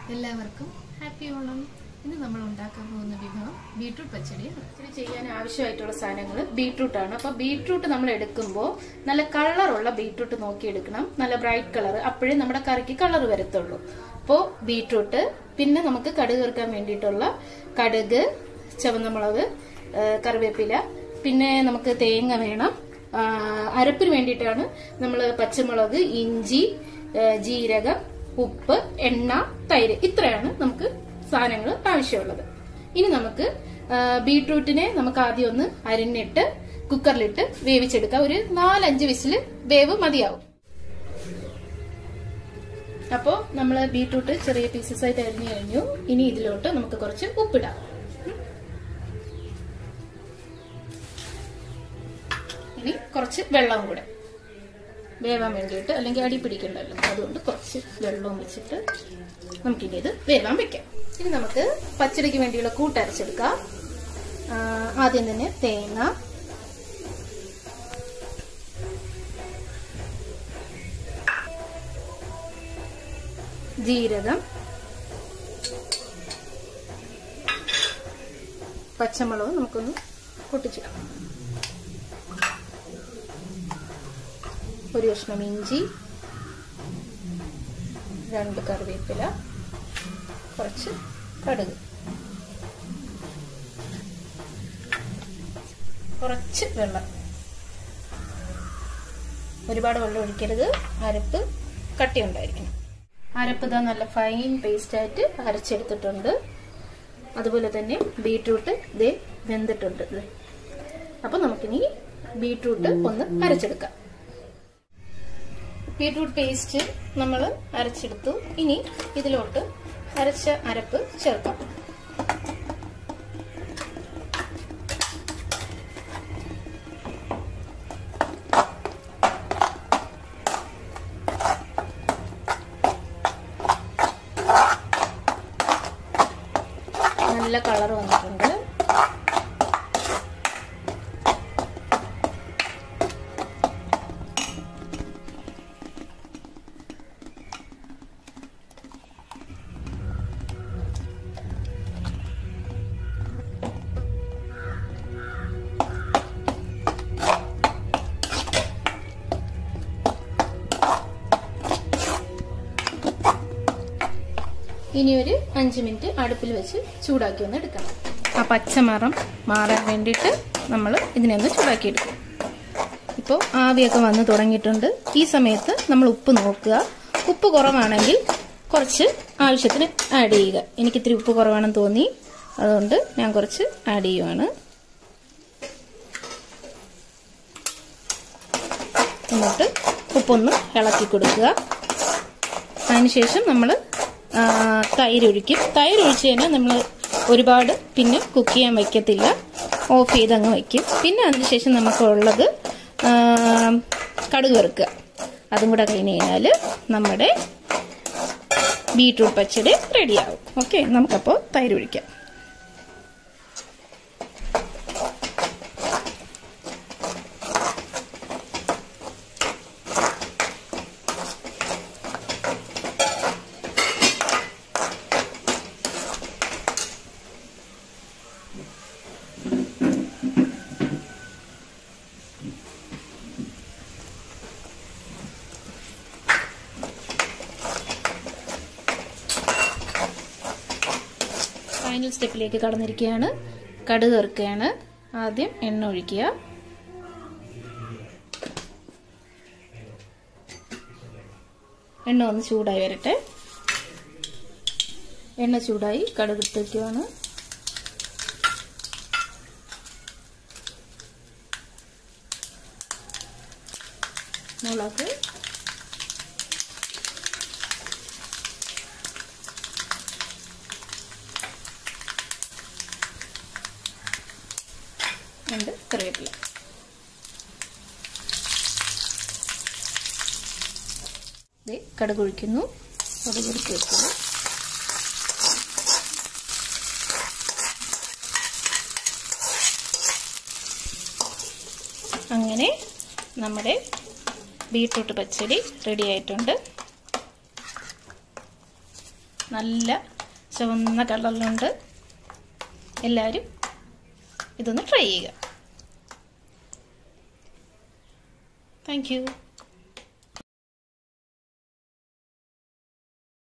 എല്ലാവർക്കും ഹാപ്പി ഓണം ഇന്ന് നമ്മൾ ഉണ്ടാക്കാൻ പോകുന്ന വിഭവം ബീട്രൂട്ട് പച്ചടിയാണ് പച്ചടി ചെയ്യാൻ ആവശ്യമായിട്ടുള്ള സാധനങ്ങൾ ബീട്രൂട്ട് ആണ് അപ്പൊ ബീട്രൂട്ട് നമ്മൾ എടുക്കുമ്പോൾ നല്ല കളറുള്ള ബീട്രൂട്ട് നോക്കി എടുക്കണം നല്ല ബ്രൈറ്റ് കളർ അപ്പോഴേ നമ്മുടെ കറിക്ക് കളർ വരത്തുള്ളൂ അപ്പോൾ ബീട്രൂട്ട് പിന്നെ നമുക്ക് കടുക് ചേർക്കാൻ വേണ്ടിയിട്ടുള്ള കടുക് ചുവന്ന മുളക് ആ, കറിവേപ്പില പിന്നെ നമുക്ക് തേങ്ങ വേണം ആ, അരപ്പിന് വേണ്ടിയിട്ടാണ് നമ്മൾ പച്ചമുളക് ഇഞ്ചി ആ, ജീരകം ഉപ്പ് എണ്ണ തൈര് ഇത്രയാണ് നമുക്ക് സാധനങ്ങൾ ആവശ്യമുള്ളത് ഇനി നമുക്ക് ആ, ബീട്രൂട്ടിനെ നമുക്ക് ആദ്യം ഒന്ന് അരിഞ്ഞിട്ട് കുക്കറിലിട്ട് വേവിച്ചെടുക്കാം ഒരു നാലഞ്ച് വിസില് വേവ് മതിയാവും അപ്പോ നമ്മൾ ബീട്രൂട്ട് ചെറിയ പീസസ് ആയിട്ട് അരിഞ്ഞു കഴിഞ്ഞു ഇനി ഇതിലോട്ട് നമുക്ക് കുറച്ച് ഉപ്പിടാം ഇനി കുറച്ച് വെള്ളം കൂടെ വേവാൻ വേണ്ടിയിട്ട് അല്ലെങ്കിൽ അടി പിടിക്കണ്ടല്ലോ അതുകൊണ്ട് കുറച്ച് വെള്ളവും വെച്ചിട്ട് നമുക്കിനി ഇത് വേവാൻ വെക്കാം ഇനി നമുക്ക് പച്ചടിക്ക് വേണ്ടിയുള്ള കൂട്ടരച്ചെടുക്കാം ആ, ആദ്യം തന്നെ തേങ്ങ ജീരകം പച്ചമുളക് നമുക്കൊന്ന് പൊട്ടിച്ചിടാം ഒരു കഷ്ണം ഇഞ്ചി രണ്ട് കറിവേപ്പില കുറച്ച് കടുക് കുറച്ച് വെള്ളം ഒരുപാട് വെള്ളം ഒഴിക്കരുത് അരപ്പ് കട്ടി ഉണ്ടായിരിക്കണം അരപ്പ് ഇതാ നല്ല ഫൈൻ പേസ്റ്റ് ആയിട്ട് അരച്ചെടുത്തിട്ടുണ്ട് അതുപോലെ തന്നെ ബീട്രൂട്ട് ഇതേ വെന്തിട്ടുണ്ട് ഇത് അപ്പൊ നമുക്കിനി ബീട്രൂട്ട് ഒന്ന് അരച്ചെടുക്കാം ബീട്രൂട്ട് പേസ്റ്റ് നമ്മൾ അരച്ചെടുത്തു ഇനി ഇതിലോട്ട് അരച്ച അരപ്പ് ചേർക്കാം നല്ല കളർ വന്നിട്ടുണ്ട് ഇനി ഒരു അഞ്ച് മിനിറ്റ് അടുപ്പിൽ വെച്ച് ചൂടാക്കി ഒന്ന് എടുക്കണം ആ പച്ചമറം മാറാൻ വേണ്ടിയിട്ട് നമ്മൾ ഇതിനെ ഒന്ന് ചൂടാക്കി എടുക്കും ഇപ്പോൾ ആവിയൊക്കെ വന്ന് തുടങ്ങിയിട്ടുണ്ട് ഈ സമയത്ത് നമ്മൾ ഉപ്പ് നോക്കുക ഉപ്പ് കുറവാണെങ്കിൽ കുറച്ച് ആവശ്യത്തിന് ആഡ് ചെയ്യുക എനിക്ക് ഇത്തിരി ഉപ്പ് കുറവാണെന്ന് തോന്നി അതുകൊണ്ട് ഞാൻ കുറച്ച് ആഡ് ചെയ്യുവാണ് എന്നിട്ട് ഉപ്പൊന്ന് ഇളക്കി കൊടുക്കുക അതിനുശേഷം നമ്മൾ തൈര് ഒഴിക്കും തൈര് ഒഴിച്ച് കഴിഞ്ഞാൽ നമ്മൾ ഒരുപാട് പിന്നെ കുക്ക് ചെയ്യാൻ വയ്ക്കത്തില്ല ഓഫ് ചെയ്തങ്ങ് വയ്ക്കും പിന്നെ അതിനുശേഷം നമുക്കുള്ളത് ആ, കടുക് വറുക്കുക അതും കൂടെ കഴിഞ്ഞ് കഴിഞ്ഞാൽ നമ്മുടെ ബീട്രൂട്ട് പച്ചടി റെഡിയാവും ഓക്കെ നമുക്കപ്പോൾ തൈര് ഒഴിക്കാം ഫൈനൽ സ്റ്റെപ്പിലേക്ക് കടന്നിരിക്കുകയാണ് കടുക് ഇറക്കുകയാണ് ആദ്യം എണ്ണ ഒഴിക്കുക എണ്ണ ഒന്ന് ചൂടായി വരട്ടെ എണ്ണ ചൂടായി കടുക് ഇട്ട് വയ്ക്കുവാണ് മുളക് രണ്ട് കറിവേപ്പില ദേ കടുക് ഒഴിക്കുന്നു കടുക് ഒഴിച്ച് വെക്കുന്നു അങ്ങനെ നമ്മുടെ ബീട്രൂട്ട് പച്ചടി റെഡി ആയിട്ടുണ്ട് നല്ല ചുവന്ന കളറിലുണ്ട് എല്ലാവരും ഇതൊന്ന് ട്രൈ ചെയ്യുക താങ്ക് യു